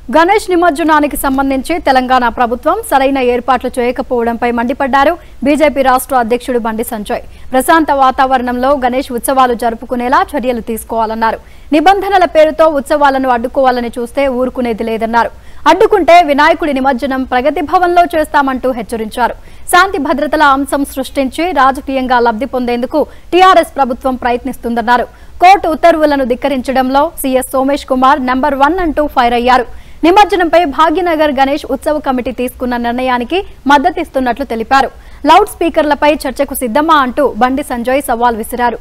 గణేష్ నిమజ్జనానికి సంబంధించి తెలంగాణ ప్రభుత్వం సరైన ఏర్పాట్లు చేయకపోవడంపై మండిపడ్డారు బీజేపీ రాష్ట్ర అధ్యక్షుడు బండి సంజయ్ ప్రశాంత వాతావరణంలో గణేష్ ఉత్సవాలు జరుపుకునేలా చర్యలు తీసుకోవాలన్నారు నిబంధనల పేరుతో ఉత్సవాలను అడ్డుకోవాలని చూస్తే ఊరుకునేది లేదన్నారు అడ్డుకుంటే వినాయకుడి నిమజ్జనం ప్రగతి భవన్లో చేస్తామంటూ హెచ్చరించారు శాంతి భద్రతల అంశం సృష్టించి రాజకీయంగా లబ్ధి పొందేందుకు టీఆర్ఎస్ ప్రభుత్వం ప్రయత్నిస్తుందన్నారు కోర్టు ఉత్తర్వులను ధిక్కరించడంలో CS Somesh Kumar number one అంటూ ఫైర్ అయ్యారు నిమజ్జనంపై భాగ్యనగర్ గణేష్ ఉత్సవ కమిటీ తీసుకున్న నిర్ణయానికి మద్దతిస్తున్నట్లు తెలిపారు లౌడ్ స్పీకర్లపై చర్చకు సిద్ధమా అంటూ బండి సంజయ్ సవాల్ విసిరారు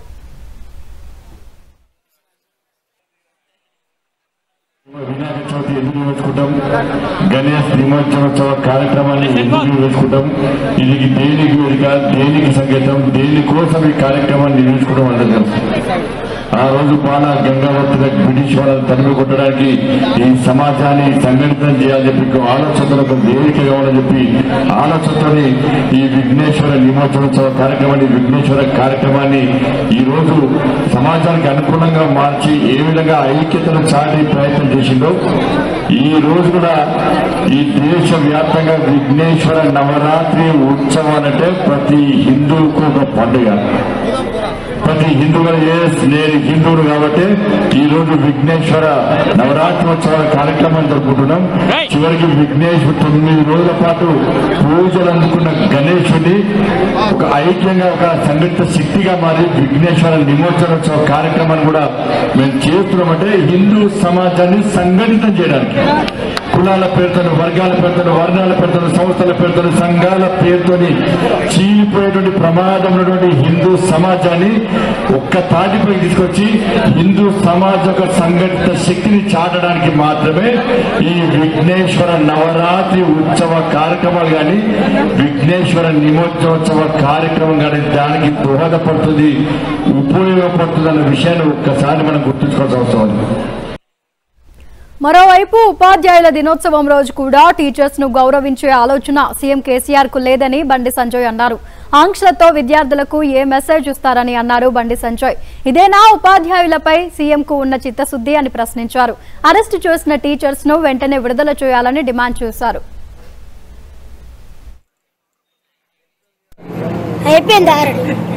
వినాయక చవితి ఎందుకు నిర్వహించుకుంటాం గణేష్ నిమజ్జనోత్సవ కార్యక్రమాన్ని ఎందుకు నిర్వహించుకుంటాం ఇది దేనికి వేదిక దేనికి సంకేతం దేనికోసం ఈ కార్యక్రమాన్ని నిర్వహించుకోవడం అందరూ తెలుసు ఆ రోజు పాల గంగావతిలో బ్రిటిష్ వాళ్ళని తరిమి కొట్టడానికి ఈ సమాజాన్ని సంఘటితం చేయాలని చెప్పి ఒక ఆలోచనలకు వేదిక కావాలని చెప్పి ఆలోచనతోని ఈ విఘ్నేశ్వర నిమజ్జనోత్సవ కార్యక్రమాన్ని విఘ్నేశ్వర కార్యక్రమాన్ని ఈ రోజు సమాజానికి అనుకూలంగా మార్చి ఏ విధంగా ఐక్యతను చాటి ప్రయత్నం చేసిందో ఈ రోజు కూడా ఈ దేశ వ్యాప్తంగా విఘ్నేశ్వర నవరాత్రి ఉత్సవాలంటే ప్రతి హిందువుకు ఒక పండుగ ప్రతి హిందువులు ఎస్ నేను హిందువుడు కాబట్టి ఈ రోజు విఘ్నేశ్వర నవరాత్రోత్సవ కార్యక్రమం జరుపుకుంటున్నాం చివరికి విఘ్నేశ్వర తొమ్మిది రోజుల పాటు పూజలు అందుకున్న గణేశుని ఒక ఐక్యంగా ఒక సంఘటిత శక్తిగా మారి విఘ్నేశ్వర నిమజ్జనోత్సవ కార్యక్రమాన్ని కూడా మేము చేస్తున్నామంటే హిందూ సమాజాన్ని సంఘటితం చేయడానికి కులాల పేరుతో వర్గాల పేరుతో వర్ణాల పేరుతో సంస్థల పేరుతో సంఘాల పేరుతోని చీలిపోయేటువంటి ప్రమాదం ఉన్నటువంటి హిందూ సమాజాన్ని ఒక్క తాటిపై తీసుకొచ్చి హిందూ సమాజ యొక్క సంఘటిత శక్తిని చాటడానికి మాత్రమే ఈ విఘ్నేశ్వర నవరాత్రి ఉత్సవ కార్యక్రమాలు కానీ విఘ్నేశ్వర నిమజ్జనోత్సవ కార్యక్రమం కానీ దానికి దోహదపడుతుంది ఉపయోగపడుతుంది అన్న విషయాన్ని ఒక్కసారి మనం గుర్తుంచుకోవాల్సిన అవసరం ఉంది మరోవైపు ఉపాధ్యాయుల దినోత్సవం రోజు కూడా టీచర్స్ ను గౌరవించే ఆలోచన సీఎం కేసీఆర్ కు లేదని బండి సంజయ్ అన్నారు ఆంక్షలతో విద్యార్థులకు ఏ మెసేజ్ ఇస్తారని అన్నారు బండి సంజయ్ ఇదేనా ఉపాధ్యాయులపై సీఎం కు ఉన్న చిత్తశుద్ధి అని ప్రశ్నించారు అరెస్టు చేసిన టీచర్స్ ను వెంటనే విడుదల చేయాలని డిమాండ్ చేశారు అయిపోయింది ఆల్రెడీ